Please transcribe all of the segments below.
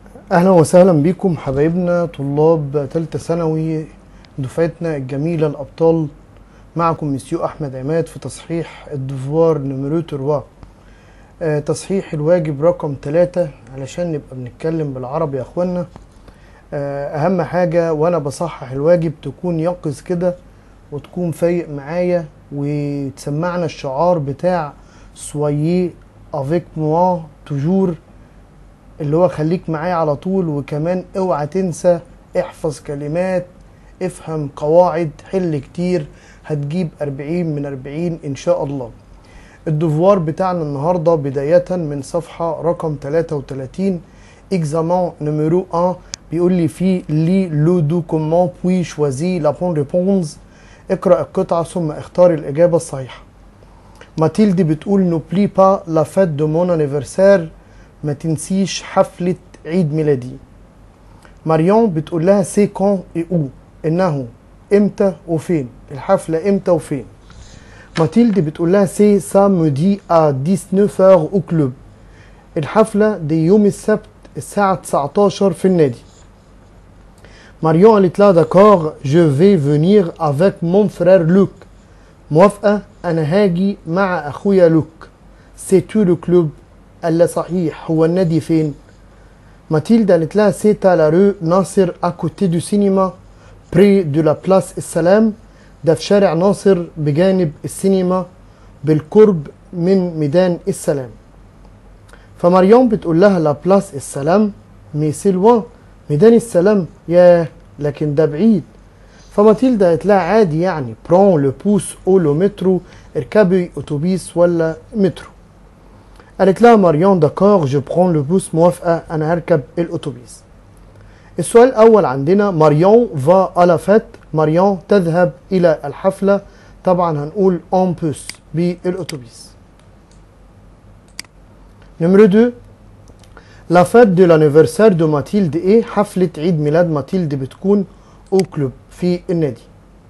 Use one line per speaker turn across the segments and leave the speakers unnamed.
اهلا وسهلا بكم حبايبنا طلاب ثالثه ثانوي دفعتنا الجميله الابطال معكم مسيو احمد عماد في تصحيح الدفوار نمرو 3 آه تصحيح الواجب رقم 3 علشان نبقى بنتكلم بالعربي يا اخوانا آه اهم حاجه وانا بصحح الواجب تكون يقظ كده وتكون فايق معايا وتسمعنا الشعار بتاع سويي افيك موا توجور اللي هو خليك معايا على طول وكمان اوعى تنسى احفظ كلمات افهم قواعد حل كتير هتجيب 40 من 40 ان شاء الله الدفوار بتاعنا النهارده بداية من صفحة رقم 33 اكزامان نمرو 1 بيقول لي فيه لي لو دو كومون بوي شوازي لا بون ريبونز اقرأ القطعة ثم اختار الإجابة الصحيحة ماتيلدي بتقول نوبلي با لا فات دو مون انيفرسير ما تنسيش حفلة عيد ميلادي ماريون بتقول لها سي كون اي او انه امتى وفين الحفلة امتى وفين ماتيلد بتقول لها سي سامودي ا 19 او كلوب الحفلة دي يوم السبت الساعة 19 في النادي ماريون قالت لها داكور جو في فينير افيك مون فرير لوك موافقة أنا هاجي مع أخويا لوك سي تو لو كلوب قال لها صحيح هو النادي فين ماتيلدا قالت لها سي لا رو ناصر اكوتي دو سينما بري دو لا بلاس السلام ده في شارع ناصر بجانب السينما بالقرب من ميدان السلام فمريم بتقول لها لا بلاس السلام مي سيلوان ميدان السلام ياه لكن ده بعيد فماتيلدا قالت لها عادي يعني برون لو بوس او لو مترو اركبي اتوبيس ولا مترو قالت لها ماريون داكور جو برون لو بوس موافقة أنا هركب الأتوبيس السؤال الأول عندنا ماريون فا ألا فات ماريون تذهب إلى الحفلة طبعا هنقول اون بوس بالأتوبيس نمرو 2 لا فات دو لانيفرسير دو ماتيلد ايه حفلة عيد ميلاد ماتيلد بتكون او كلوب في النادي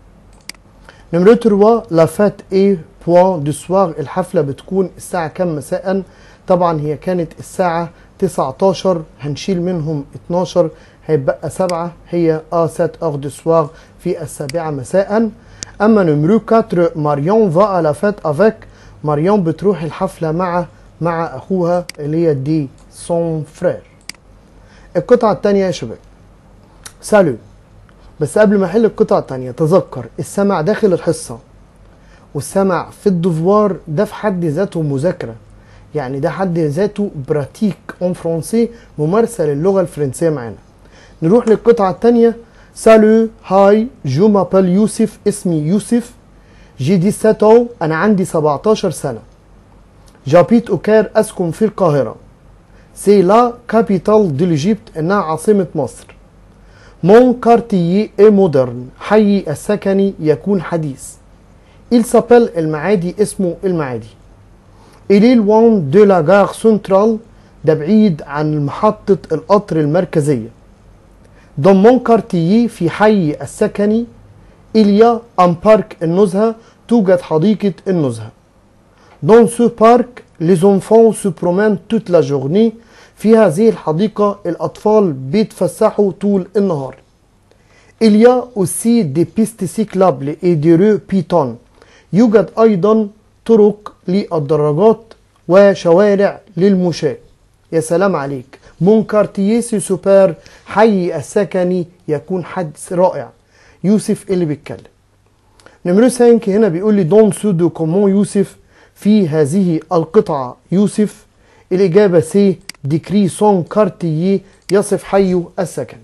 نمرو 3 لا فات ايه بوان دو سوار الحفلة بتكون الساعة كام مساء طبعا هي كانت الساعة 19 هنشيل منهم 12 هيبقى 7 هي ا 7 اور دو سوار في السابعة مساء اما نمرو 4 ماريون فا لا فات افيك ماريون بتروح الحفلة مع مع اخوها اللي هي دي سون فرير القطعة الثانية يا شباب سالو بس قبل ما احل القطعة الثانية تذكر السمع داخل الحصة والسمع في الدفوار ده في حد ذاته مذاكرة يعني ده حد ذاته براتيك اون فرونسي ممارسة للغة الفرنسية معانا نروح للقطعة الثانية سالو هاي جو مابل يوسف اسمي يوسف جي 17 انا عندي 17 سنة جابيت اوكار اسكن في القاهرة سي لا كابيتال دي ليجيبت انها عاصمة مصر مون كارتيي اي مودرن حي السكني يكون حديث Il s'appelle المعادي اسمه المعادي. Il est loin de la gare centrale ده بعيد عن محطة القطر المركزية. Dans mon quartier في حي السكني il y a un parc النزهة توجد حديقة النزهة. Dans ce parc les enfants se promènent toute la journée في هذه الحديقة الأطفال بيتفسحوا طول النهار. Il y a aussi des pistes cyclables et des rues piétonnes. يوجد أيضا طرق للدراجات وشوارع للمشاة يا سلام عليك مون كارتييه سي سوبر حي السكني يكون حدث رائع يوسف اللي بيتكلم نمرو 5 هنا بيقول لي دون سودو كومون يوسف في هذه القطعة يوسف الإجابة سي ديكري سون كارتييه يصف حيه السكني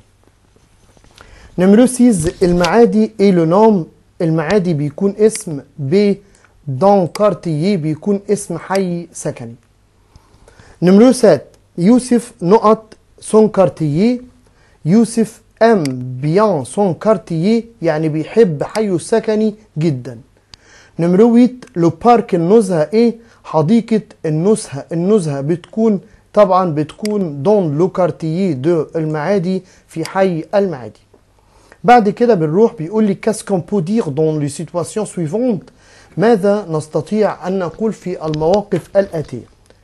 نمرو 6 المعادي اي لو نوم المعادي بيكون اسم ب دون كارتييه بيكون اسم حي سكني نمرو 7 يوسف نقط سون كارتييه يوسف ام بيان سون كارتييه يعني بيحب حيه السكني جدا نمرو 8 لو بارك النزهه ايه حديقه النزهه النزهه بتكون طبعا بتكون دون لو كارتييه دو المعادي في حي المعادي بعد كده بنروح بيقول لي كاس كون بو دير دون لي سيتواسيون سويفونت ماذا نستطيع ان نقول في المواقف الاتيه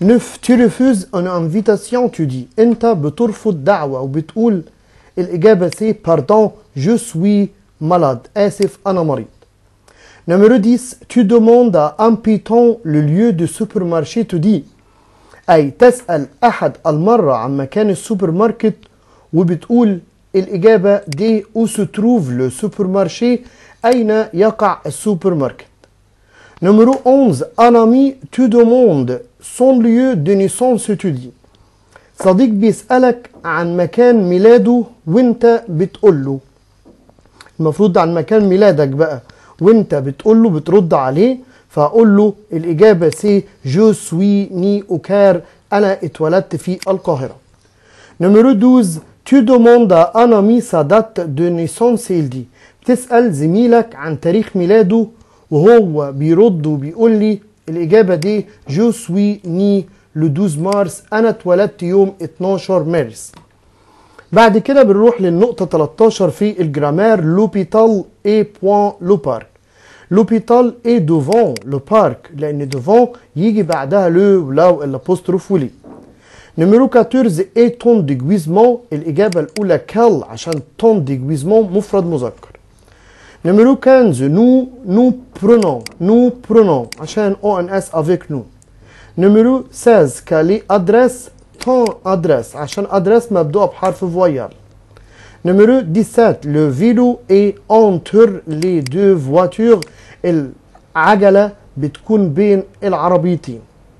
neuf tu refuses une invitation tu dis انت بترفض دعوة وبتقول الإجابة سي pardon je suis malade آسف أنا مريض Numéro 10 tu demandes à un piéton le lieu du supermarché tu dis أي تسأل أحد المرة عن مكان السوبر ماركت وبتقول الإجابة دي où se trouve le supermarché أين يقع السوبر ماركت Numéro 11 un ami tu demandes son lieu de naissance tu dis صديق بيسألك عن مكان ميلاده وانت بتقول له المفروض عن مكان ميلادك بقى وانت بتقول له بترد عليه فاقول له الاجابه سي جو سوي ني اوكار انا اتولدت في القاهره نمرو 12 tu demandes à un ami sa date de naissance il dit بتسأل زميلك عن تاريخ ميلاده وهو بيرد وبيقول لي الإجابة دي جو سوي ني لو 12 مارس أنا اتولدت يوم 12 مارس بعد كده بنروح للنقطة 13 في الجرامير لوبيتال اي بوان لو بارك لوبيتال اي دوفون لو بارك لأن دوفون يجي بعدها لو ولو الابوستروف ولي نمرو 14 اي تون ديجويزمون الإجابة الأولى كال عشان تون ديجويزمون مفرد مذكر نمرو 15 نو نو برونون نو برونون عشان او ان اس افيك نو نمرو 16 كالي ادريس ton adresse عشان adresse مبدوءة بحرف فويال Numéro 17 le vélo est entre les deux voitures العجلة بتكون بين العربيتين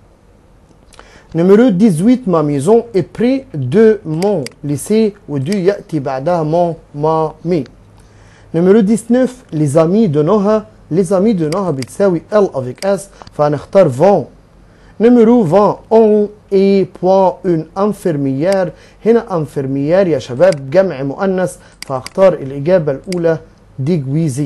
Numéro 18 ma maison est près de mon lycée ودو يأتي بعدها mon ma مي Numéro 19 les amis de Noha les amis de Noha بتساوي L avec S فهنختار vont Numéro 20 on est point une infirmière هنا infirmière يا شباب جمع مؤنث فاختار الإجابة الأولى ديجويزي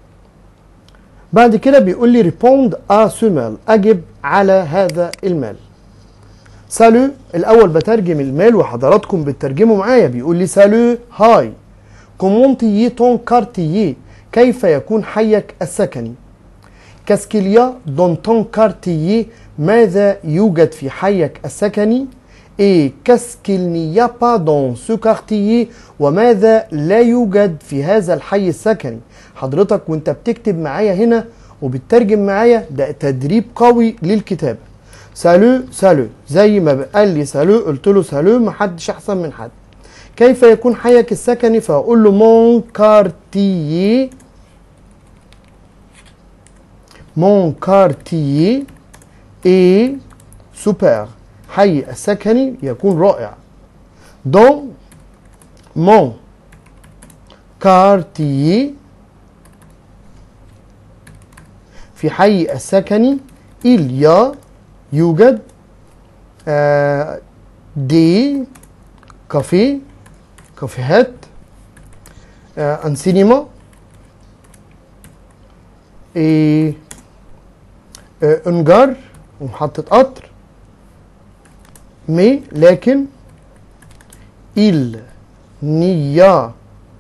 بعد كده بيقول لي répond à ce mail أجب على هذا المال سالو الأول بترجم المال وحضراتكم بتترجموا معايا بيقول لي سالو هاي كومونتيي تون كارتيي كيف يكون حيك السكني كاسكيليا دون تون كارتيي ماذا يوجد في حيك السكني et qu'est-ce qu'il n'y a pas dans ce quartier وماذا لا يوجد في هذا الحي السكني حضرتك وانت بتكتب معايا هنا وبتترجم معايا ده تدريب قوي للكتابة سالو سالو زي ما قال لي سالو قلت له سالو محدش احسن من حد كيف يكون حيك السكني فاقول له مون كارتيي مون كارتيي اي سوبر حي السكني يكون رائع دون مون كارتيي في حي السكني إليا يوجد آه دي كافي كافيهات آه ان سينما إيه آه انجار ومحطة قطر مي لكن il n'y a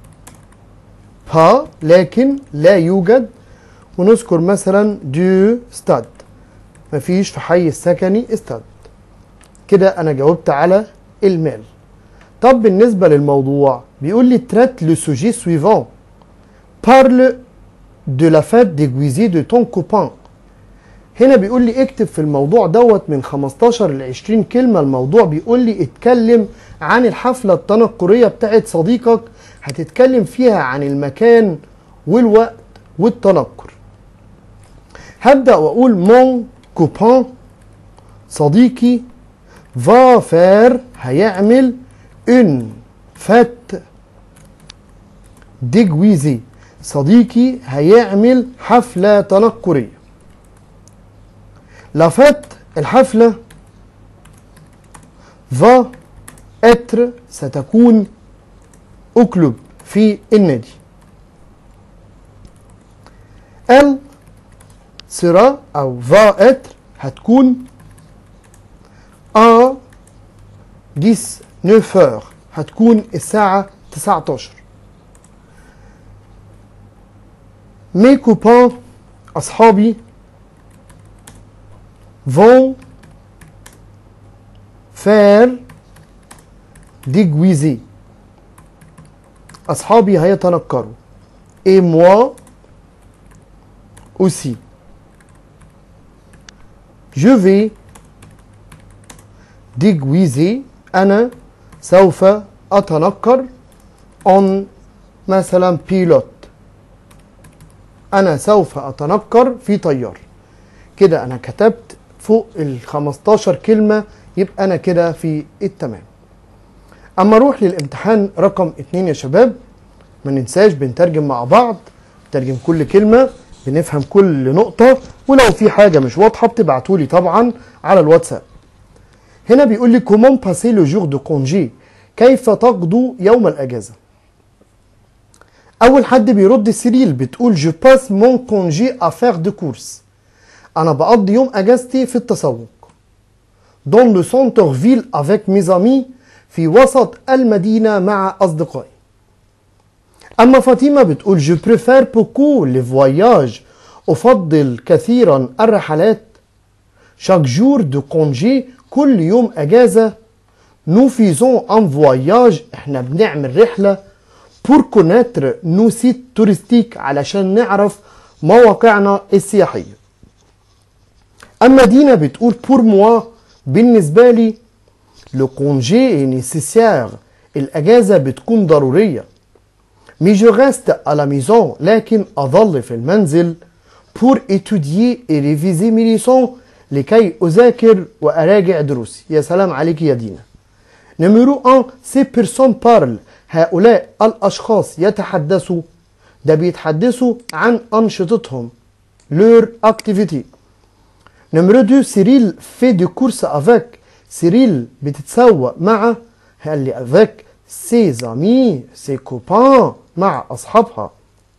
pas لكن لا يوجد ونذكر مثلا دو ستاد مفيش في حي السكني استاد كده انا جاوبت على المال طب بالنسبة للموضوع بيقول لي traite le sujet suivant parle de la fête déguisée de ton copain هنا بيقول لي اكتب في الموضوع دوت من 15 ل 20 كلمة الموضوع بيقول لي اتكلم عن الحفلة التنكرية بتاعت صديقك هتتكلم فيها عن المكان والوقت والتنكر هبدأ وأقول مون كوبان صديقي va faire هيعمل une fête déguisée صديقي هيعمل حفلة تنكرية La fête الحفلة va être ستكون au club في النادي elle sera أو va être هتكون à 19 heures هتكون الساعة 19 mes copains أصحابي vont faire déguiser أصحابي هيتنكروا et moi aussi je vais déguiser أنا سوف أتنكر on مثلا بيلوت أنا سوف أتنكر في طيار كده أنا كتبت فوق ال 15 كلمة يبقى أنا كده في التمام أما أروح للامتحان رقم اتنين يا شباب ما ننساش بنترجم مع بعض بنترجم كل كلمة بنفهم كل نقطة ولو في حاجة مش واضحة بتبعتولي طبعا على الواتساب هنا بيقول لي كومون باسي لو جور دو كونجي كيف تقضوا يوم الأجازة أول حد بيرد سيريل بتقول جو باس مون كونجي افير دو كورس أنا بقضي يوم أجازتي في التسوق دون لو سونتر فيل افيك ميز امي في وسط المدينة مع أصدقائي أما فاطمة بتقول جو بريفير بوكو لي فواياج أفضل كثيرا الرحلات شاك جور دو كونجي كل يوم أجازة نو فيزون ان فواياج احنا بنعمل رحلة بور كوناتر نو سيت تورستيك علشان نعرف مواقعنا السياحية أما دينا بتقول بور موا بالنسبة لي لو كونجي نيسيسير الأجازة بتكون ضرورية مي جو ريست à la maison لكن أظل في المنزل pour étudier et réviser mes leçons لكي أذاكر وأراجع دروسي يا سلام عليك يا دينا نمرو 1 سي بيرسون بارل هؤلاء الأشخاص يتحدثوا ده بيتحدثوا عن أنشطتهم لور اكتيفيتي نمرو 2 سيريل في دي كورس افيك سيريل بتتسوق مع قال لي افيك سي زامي سي كوبان مع اصحابها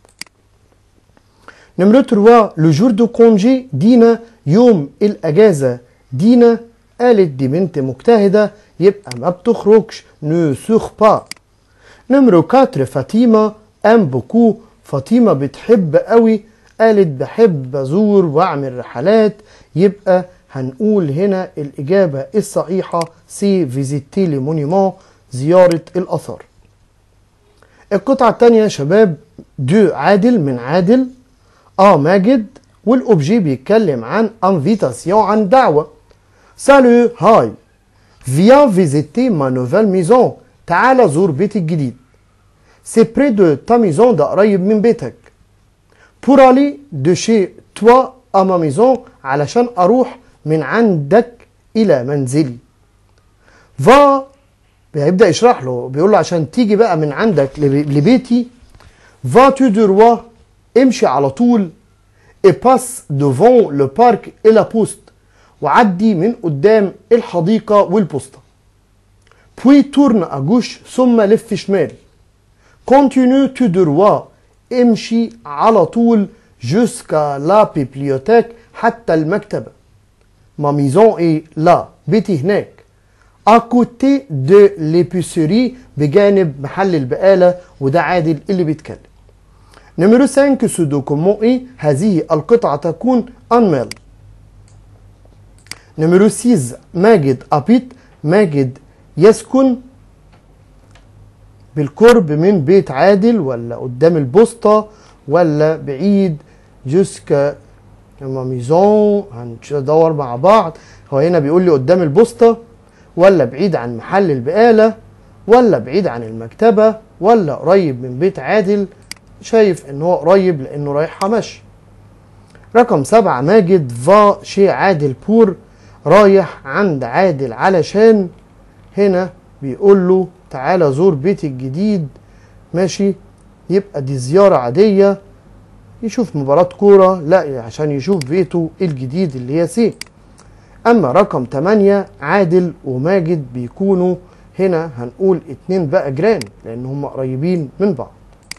نمرو 3 لو جور دو كونجي دينا يوم الاجازه دينا قالت دي بنت مجتهده يبقى ما بتخرجش نو سوخ با نمرو 4 فاطمه ام بوكو فاطمه بتحب قوي قالت بحب ازور واعمل رحلات يبقى هنقول هنا الاجابه الصحيحه سي فيزيتي لي مونيمون زياره الاثار القطعه الثانيه يا شباب دو عادل من عادل اه ماجد والاوبجي بيتكلم عن انفيتاسيون عن دعوه سالو هاي فيا فيزيتي ما نوفيل ميزون تعال زور بيتي الجديد سي بري دو تا ميزون ده قريب من بيتك بور الي دو شي توا ا ما ميزون علشان اروح من عندك الى منزلي فا بيبدا يشرح له بيقول له عشان تيجي بقى من عندك لب- لبيتي فا تو دروا امشي على طول et passe devant le parc et la poste وعدي من قدام الحديقة والبوسطة puis tourne à gauche ثم لف شمال continue tout droit امشي على طول jusqu'à la bibliothèque حتى المكتبة ma maison est là بيتي هناك à côté de l'épicerie بجانب محل البقالة وده عادل اللي بيتكلم نمرو 5 ce document est هذه القطعة تكون أنميل نمرو 6 ماجد أبيت ماجد يسكن بالقرب من بيت عادل ولا قدام البوسطة ولا بعيد جوسكا لما ميزون هندور مع بعض هو هنا بيقول لي قدام البوسطة ولا بعيد عن محل البقالة ولا بعيد عن المكتبة ولا قريب من بيت عادل شايف ان هو قريب لانه رايحها مشي رقم سبعة ماجد فا شي عادل بور رايح عند عادل علشان هنا بيقول له تعالى زور بيتي الجديد ماشي يبقى دي زيارة عادية يشوف مباراة كورة لا عشان يشوف بيته الجديد اللي هي سي أما رقم 8 عادل وماجد بيكونوا هنا هنقول اتنين بقى جيران لأن هم قريبين من بعض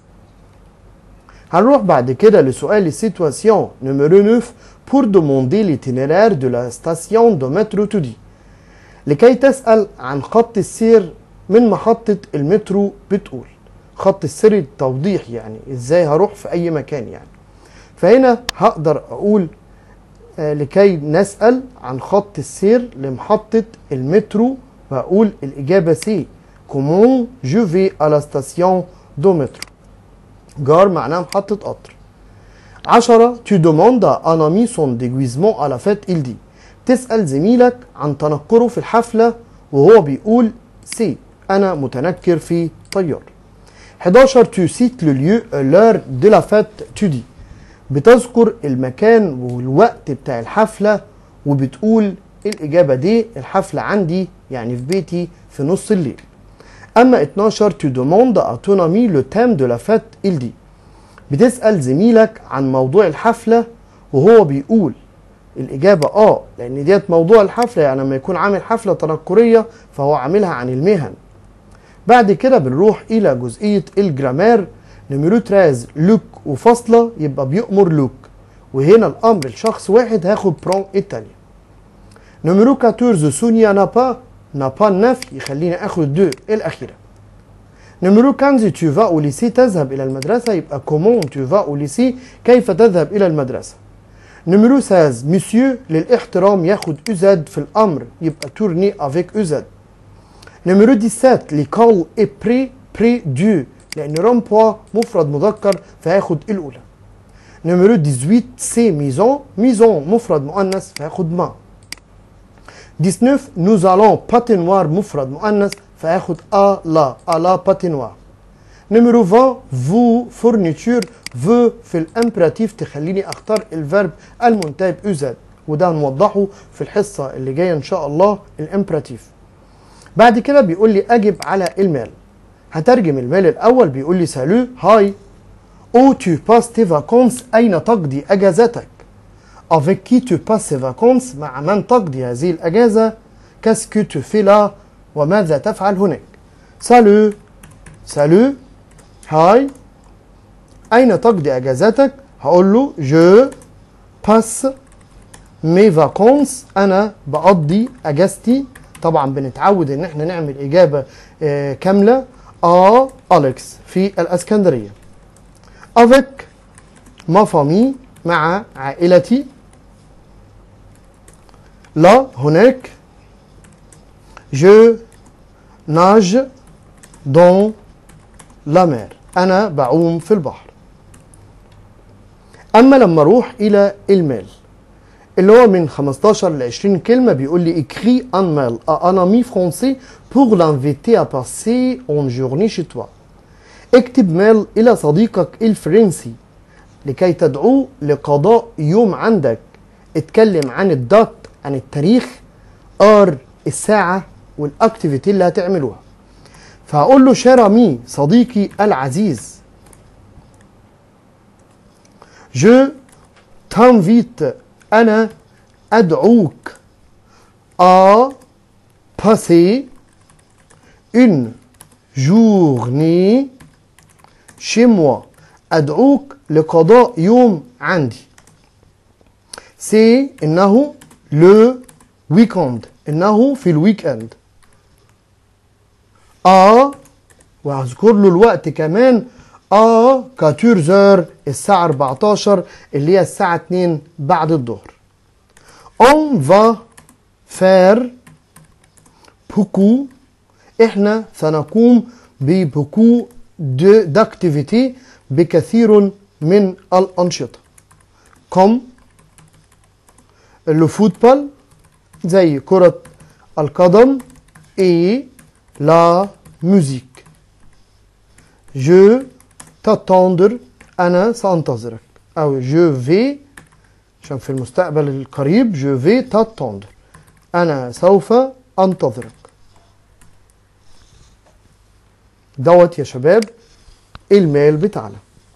هنروح بعد كده لسؤال السيتواسيون نمرو 9 pour demander l'itinéraire de la station de métro تودي لكي تسأل عن خط السير من محطة المترو بتقول خط السير التوضيح يعني ازاي هروح في اي مكان يعني فهنا هقدر اقول آه، لكي نسأل عن خط السير لمحطة المترو وهقول الإجابة سي كومون جو في à la station دو مترو جار معناها محطة قطر عشرة tu demandes à un ami son déguisement à la fête il dit تسأل زميلك عن تنكره في الحفلة وهو بيقول سي أنا متنكر في طيار 11 tu cites le lieu l'heure de la fête tu dis بتذكر المكان والوقت بتاع الحفلة وبتقول الإجابة دي الحفلة عندي يعني في بيتي في نص الليل أما 12 tu demandes à ton ami le thème de la fête il dit بتسأل زميلك عن موضوع الحفلة وهو بيقول الإجابة آه لأن ديت موضوع الحفلة يعني لما يكون عامل حفلة تنكرية فهو عاملها عن المهن بعد كده بنروح إلى جزئية الجرامير نمرو 13 لوك وفاصلة يبقى بيأمر لوك وهنا الأمر لشخص واحد هاخد برون التانية نمرو 14 سونيا نابا نابا النفي يخليني اخد دو الأخيرة نمرو 15 tu vas au lycée تذهب إلى المدرسة يبقى comment tu vas au lycée كيف تذهب إلى المدرسة نمرو 16 مسيو للاحترام ياخد أزاد في الأمر يبقى tourner avec أزاد نمرو 17 l'école est près près du لأن رامبوا مفرد مذكر فهياخد الأولى نمرو 18 سي ميزون ميزون مفرد مؤنث فهياخد ما 19 nous allons patinoire مفرد مؤنث فهاخد ا لا à la patinoire نمرو 20 vous fourniture vous في الامبراتيف تخليني اختار الفيرب المنتهي بأزاد وده هنوضحه في الحصة اللي جاية ان شاء الله الامبراتيف بعد كده بيقول لي اجب على المال هترجم المال الاول بيقول لي سالو هاي او tu passes tes vacances اين تقضي اجازتك avec qui tu passes tes vacances مع من تقضي هذه الاجازه qu'est-ce que tu fais là وماذا تفعل هناك سالو سالو هاي اين تقضي اجازتك هقول له je passe mes vacances انا بقضي اجازتي طبعا بنتعود ان احنا نعمل اجابه آه كامله اه اليكس في الاسكندريه avec ma famille مع عائلتي لا هناك je nage dans la mer انا بعوم في البحر اما لما اروح الى المال اللي هو من 15 ل 20 كلمة بيقول لي écris un mail à un ami français pour l'inviter à passer une journée chez toi. اكتب ميل إلى صديقك الفرنسي لكي تدعوه لقضاء يوم عندك اتكلم عن الدات عن التاريخ ار الساعة والاكتيفيتي اللي هتعملوها فهقول له شيرامي صديقي العزيز je t'invite أنا أدعوك à passer une journée chez moi أدعوك لقضاء يوم عندي سي إنه لو ويكند إنه في الويكند آ وهذكر له الوقت كمان آ 14 الساعة 14 اللي هي الساعة 2 بعد الظهر On va faire beaucoup احنا سنقوم ببكو d'activité بكثير من الأنشطة كم الفوتبول زي كرة القدم et la musique je t'attendre أنا سأنتظرك أو je vais عشان في المستقبل القريب je vais t'attendre أنا سوف أنتظرك دوت يا شباب الميل بتاعنا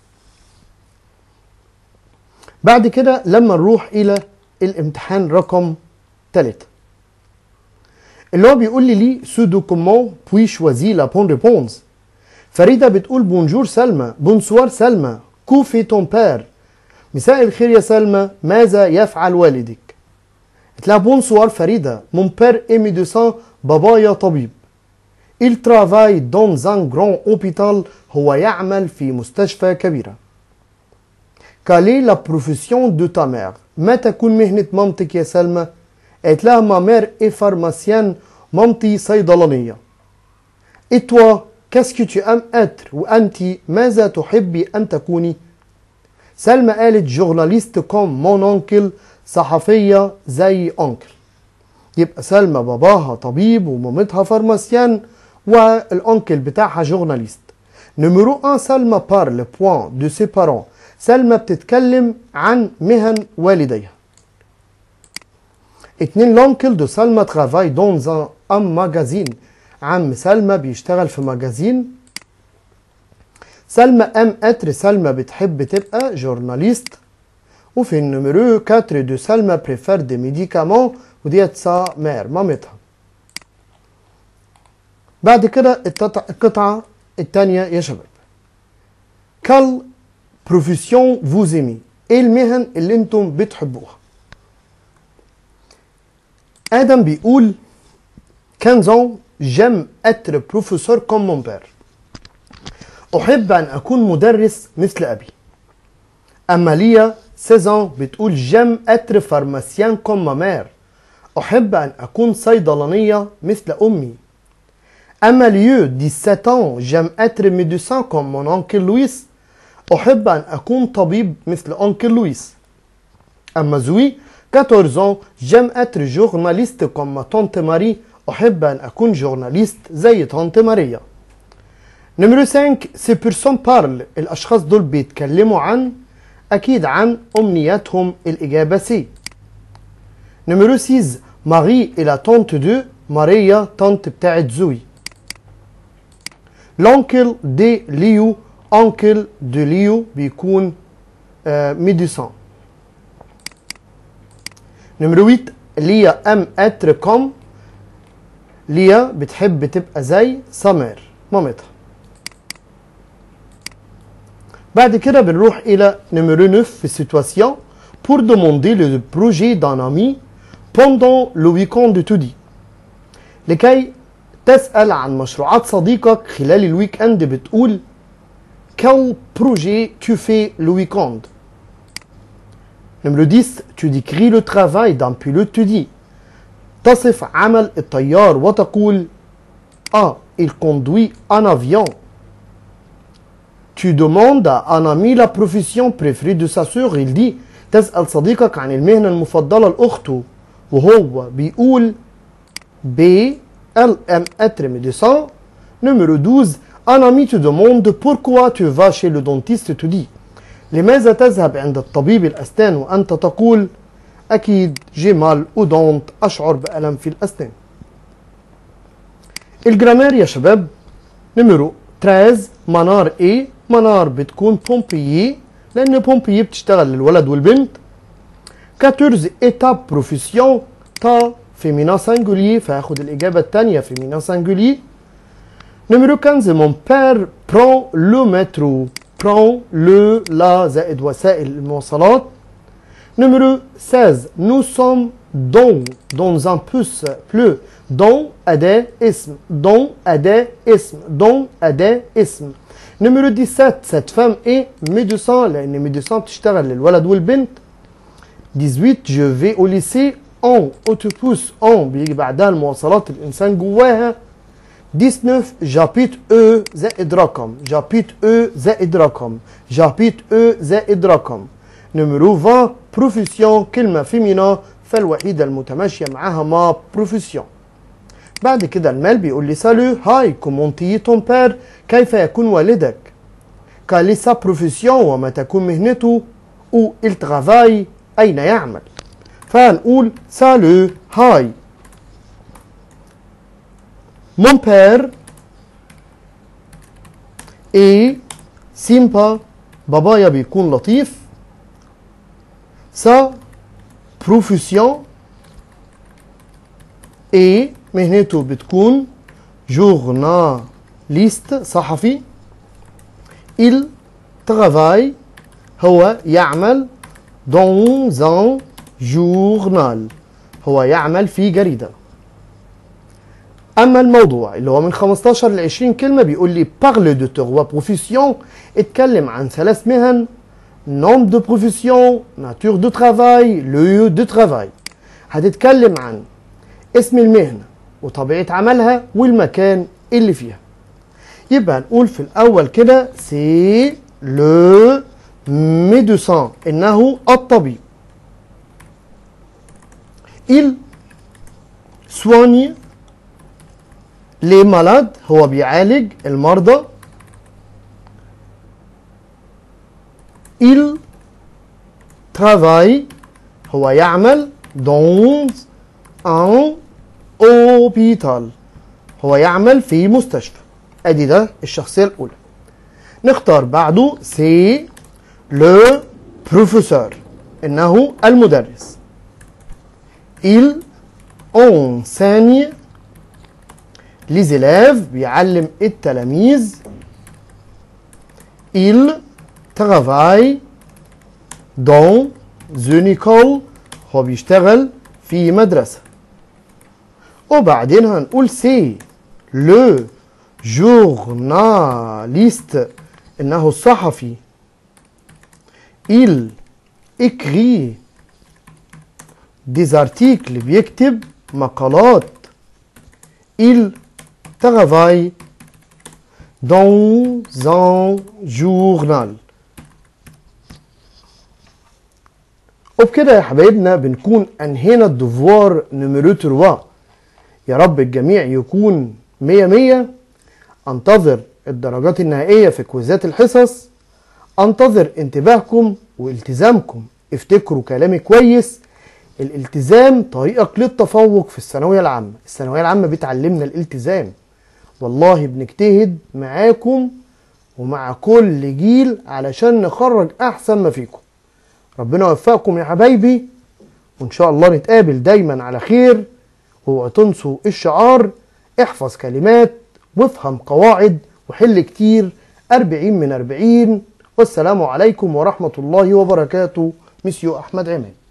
بعد كده لما نروح إلى الامتحان رقم 3 اللي هو بيقول لي ليه سودو كومون بوي شوازي لا بون ريبونز فريدة بتقول بونجور سلمى بونسوار سلمى كوفي تون بير مساء الخير يا سلمى ماذا يفعل والدك قلت لها بونسوار فريدة مون بير اي ميديسان بابايا طبيب Il travaille dans un grand hôpital هو يعمل في مستشفى كبيرة Quelle est la profession de ta mère ما تكون مهنة مامتك يا سلمى قالت لها ما مير اي فارماسيان مامتي صيدلانية Et toi, qu'est-ce que tu aimes être وأنت ماذا تحبي أن تكوني سلمى قالت جورناليست كوم مون أونكل صحفية زي أونكل يبقى سلمى باباها طبيب ومامتها فارماسيان والأونكل بتاعها جورناليست نمرو 1 سلمى بارل بوان دو سي بارون سلمى بتتكلم عن مهن والديها اتنين لونكل دو سلمى ترافاي دون زان ام ماجازين عم سلمى بيشتغل في ماجازين سلمى ام اتر سلمى بتحب تبقى جورناليست وفي النمرو 4 دو سلمى بريفير دي ميديكامون وديت سا مير مامتها بعد كده التط- القطعة التانية يا شباب كال بروفيسيون فوز ايمي ايه المهن اللي انتم بتحبوها ادم بيقول 15 ans j'aime être professeur comme mon père احب ان اكون مدرس مثل ابي اما ليا 16 ans بتقول j'aime être pharmacien comme ma mère احب ان اكون صيدلانية مثل امي اما ليو 17 ans j'aime être médecin comme mon oncle Louis احب ان اكون طبيب مثل oncle Louis أما زوي 14 ans j'aime être journaliste comme ma tante Marie أحب أن أكون جورناليست زي طنط ماريا نمرو 5 سي بيرسون بارل الأشخاص دول بيتكلموا عن أكيد عن أمنياتهم الإجابة سي نمرو 6 ماري إلى طنط دو ماريا طنط بتاعت زوي لونكل دي ليو أنكل دو ليو بيكون آه ميديسان نمرو 8 ليا ام اتر كوم ليا بتحب تبقى زي سمير مامتها بعد كده بنروح الى نمرو 9 في السيتواسيون pour demander le projet d'un ami pendant le week-end de tout لكي تسأل عن مشروعات صديقك خلال الويك اند بتقول quel projet tu fais le week-end Numéro 10 tu décris le travail d'un pilote tu dis تصف عمل الطيار وتقول A. Il conduit un avion. Tu demandes à un ami la profession préférée de sa sœur. Il dit تسأل صديقك عن المهنة المفضلة لأخته وهو بيقول B. Elle aime être médecin. Numéro 12 Un ami te demande pourquoi tu vas chez le dentiste. Tu dis لماذا تذهب عند الطبيب الأسنان وأنت تقول أكيد جمال أودونت أشعر بألم في الأسنان الجرامير يا شباب نمرو 13 منار ايه منار بتكون بومبيي لأن بومبيي بتشتغل للولد والبنت 14 étape بروفيسيون تا فيمينا سانجولي فهاخد الإجابة التانية فيمينا سانجولي نمرو 15 mon père prend le métro prend le لا زائد وسائل المواصلات Numéro 16. Nous sommes dans, dans un pouce plus. Dans أداة اسم. Dans أداة اسم. Dans أداة اسم. Numéro 17. Cette femme est médecin لأن médecin بتشتغل للولد والبنت. 18. Je vais au lycée en autobus en بيجي بعدها المواصلات الإنسان جواها. 19 j'habite E زائد رقم. J'habite E زائد رقم. J'habite E زائد رقم. نمرو 20 بروفيسيون كلمة فيمينا فالوحيدة المتماشية معاها ما بروفيسيون بعد كده المال بيقول لي سالو هاي كومونتي تون بير كيف يكون والدك قال سا بروفيسيون وما تكون مهنته او الترافاي أين يعمل فهنقول سالو هاي Mon père est sympa بابايا بيكون لطيف sa profession et مهنته بتكون journaliste صحفي il travaille هو يعمل dans un journal هو يعمل في جريدة أما الموضوع اللي هو من 15 ل 20 كلمة بيقول لي parle de trois professions اتكلم عن ثلاث مهن nombre de professions nature de travail lieu de travail هتتكلم عن اسم المهنة وطبيعة عملها والمكان اللي فيها يبقى نقول في الأول كده سي لو ميدوسان إنه الطبيب il soigne les malades هو بيعالج المرضى il travaille هو يعمل dans un hôpital هو يعمل في مستشفى ادي ده الشخصية الأولى نختار بعده سي لو بروفيسور إنه المدرس il enseigne les élèves بيعلم التلاميذ il travaille dans une école هو بيشتغل في مدرسة وبعدين هنقول سي لو جورناليست إنه الصحفي il écrit des articles بيكتب مقالات il travaille dans un journal وبكده يا حبايبنا بنكون انهينا الدفوار نمرو 3 يا رب الجميع يكون مية مية انتظر الدرجات النهائية في كويزات الحصص انتظر انتباهكم والتزامكم افتكروا كلامي كويس الالتزام طريقك للتفوق في الثانوية العامة الثانوية العامة بتعلمنا الالتزام والله بنجتهد معاكم ومع كل جيل علشان نخرج احسن ما فيكم ربنا يوفقكم يا حبايبي وان شاء الله نتقابل دايما على خير واوعوا تنسوا الشعار احفظ كلمات وافهم قواعد وحل كتير 40 من 40 والسلام عليكم ورحمة الله وبركاته مسيو أحمد عماد